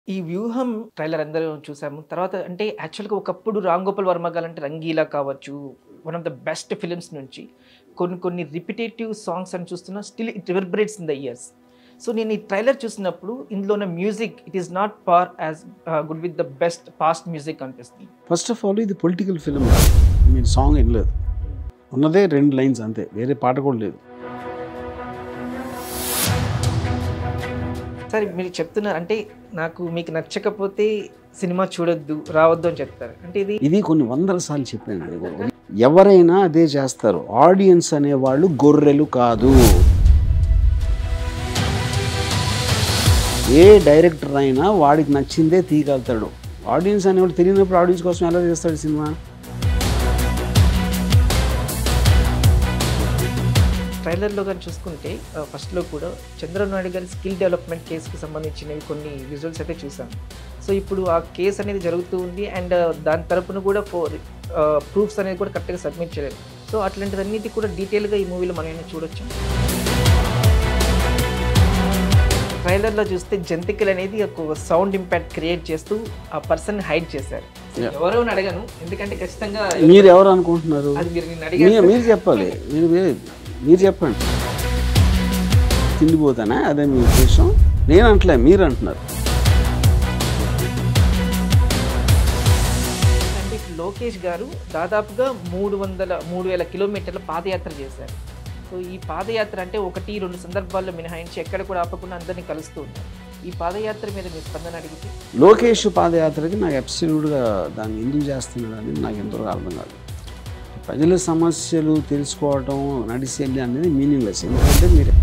ఈ వ్యూహం ట్రైలర్ అందరూ చూసాము. తర్వాత అంటే యాక్చువల్‌గా ఒకప్పుడు 'రామ్ గోపాల్ వర్మ' గారంటే 'రంగీలా' కావచ్చు, one of the best films నుంచి కొన్ని కొన్ని రిపిటేటివ్ సాంగ్స్ అని చూస్తున్నా still it reverberates in the years. So నేను ఈ ట్రైలర్ చూసినప్పుడు ఇందులో ఉన్న music it is not par as good with the best past music అనిపిస్తుంది. ఫస్ట్ ఆఫ్ ఆల్ ఇది పొలిటికల్ ఫిల్మ్ కాదు మీరు సాంగ్ వినలేదు ఉన్నదే రెండు లైన్స్ అంతే వేరే పాట కూడా లేదు సరే మీరు చెప్తున్నారు అంటే నాకు మీకు నచ్చకపోతే సినిమా చూడొద్దు, రావద్దు అని చెప్తారు. అంటే ఇది ఇది కొన్ని వందల సార్లు చెప్పాను అది. ఎవరైనా అదే చేస్తారు ఆడియన్స్ అనేవాళ్ళు గొర్రెలు కాదు ఏ డైరెక్టర్ అయినా వాడికి నచ్చిందే తీయగలుగుతాడు ఆడియన్స్ అనేవాడు తెలియనప్పుడు ఆడియన్స్ కోసం ఎలా చేస్తాడు సినిమా ట్రైలర్‌లో గాని చూసుకుంటే ఆహ్, ఫస్ట్‌లో కూడా చంద్రబాబు నాయుడు గారి స్కిల్ డెవలప్‌మెంట్ కేస్‌కి సంబంధించినవి కొన్ని విజువల్స్ అయితే చూసాను. సో ఇప్పుడు ఆ కేస్ అనేది జరుగుతూ ఉంది అండ్ దాని తరపున కూడా ఫోర్ ఆహ్, ప్రూఫ్స్ అనేది కూడా కరెక్ట్‌గా సబ్మిట్ చేయలేదు. సో అట్లాంటిదన్నిటి కూడా డీటెయిల్‌గా ఈ మూవీలో మనం ఏమైనా చూడొచ్చా? ట్రైలర్‌లో చూస్తే జంతికలు అనేది ఒక సౌండ్ ఇంపాక్ట్ క్రియేట్ చేస్తూ ఆ పర్సన్ హైడ్ చేశారు. Yeah. ఎవరో అని అడగను ఎందుకంటే ఖచ్చితంగా మీరు ఎవరు అనుకుంటున్నారు అది మీరు నిన్ను మీరు అడిగారు మీరు చెప్పాలి మీరు మీరు- మీరు చెప్పండి తిండిపోతానా అదే మీ ఉద్దేశం నేను అంటలే మీరు అంటున్నారు అంటే లోకేష్ గారు దాదాపుగా మూడు వందల మూడు వేల కిలోమీటర్ల పాదయాత్ర చేశారు సో ఈ పాదయాత్ర అంటే ఒకటి రెండు సందర్భాల్లో మినహాయించి ఎక్కడ కూడా ఆపకుండా అందరినీ కలుస్తూ ఉన్నారు ఈ పాదయాత్ర మీద మీ స్పందన అడిగితే లోకేష్ పాదయాత్రకి నాకు అబ్సల్యూట్గా దాన్ని ఎందుకు చేస్తున్నాడు అనేది నాకు ఎంతవరకు అర్థం కాదు ప్రజల సమస్యలు తెలుసుకోవటం నడిచి వెళ్ళి అనేది మీనింగ్లెస్ ఎందుకంటే మీరు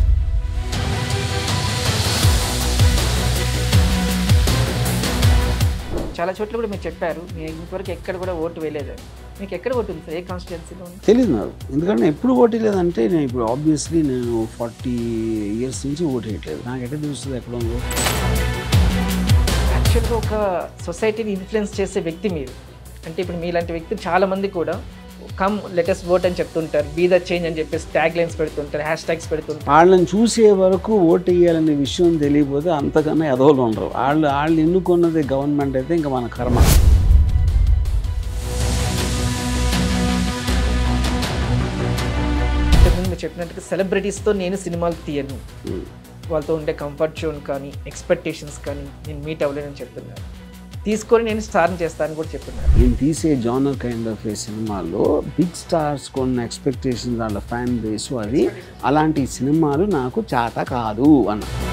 చాలా చోట్ల కూడా మీరు చెప్పారు మీరు ఇంతవరకు ఎక్కడ కూడా ఓటు వేయలేదు మీకు ఎక్కడ ఓటు ఉంది సార్ ఏ కాన్స్టిట్యున్సీలో ఉంది తెలియదు నాకు ఎందుకంటే నేను ఎప్పుడు ఓటు లేదంటే నేను ఇప్పుడు ఆబ్వియస్లీ నేను ఫార్టీ ఇయర్స్ నుంచి ఓటు వేయట్లేదు నాకు ఎక్కడ తెలుస్తుంది ఎక్కడ ఉందో యాక్చువల్గా ఒక సొసైటీని ఇన్ఫ్లుయెన్స్ చేసే వ్యక్తి మీరు అంటే ఇప్పుడు మీలాంటి వ్యక్తులు చాలా మంది కూడా కమ్ లెటెస్ట్ ఓట్ అని చెప్తుంటారు బీ ద చేంజ్ అని చెప్పేసి ట్యాగ్ లైన్స్ పెడుతుంటారు హ్యాష్ ట్యాగ్స్ పెడుతుంటారు వాళ్ళని చూసే వరకు ఓటు వేయాలనే విషయం తెలియకపోతే అంతకన్నా ఎదవలు ఉండరు వాళ్ళు వాళ్ళు ఎన్నుకున్నది గవర్నమెంట్ అయితే ఇంకా మన కర్మ ఇంతకుముందు మీరు చెప్పినట్టుగా సెలబ్రిటీస్తో నేను సినిమాలు తీయను ఉం. వాళ్ళతో ఉండే కంఫర్ట్ జోన్ కానీ ఎక్స్పెక్టేషన్స్ కానీ నేను మీట్ అవ్వలేనని చెప్తున్నారు తీసుకొని నేను స్టార్ని చేస్తానని కూడా చెప్తున్నారు నేను తీసే జానర్ కైండ్ ఆఫ్ ఏ సినిమాలో బిగ్ స్టార్స్ కొన్న ఎక్స్పెక్టేషన్స్ వాళ్ళ ఫ్యాన్ బేస్ అది అలాంటి సినిమాలు నాకు చేత కాదు అన్న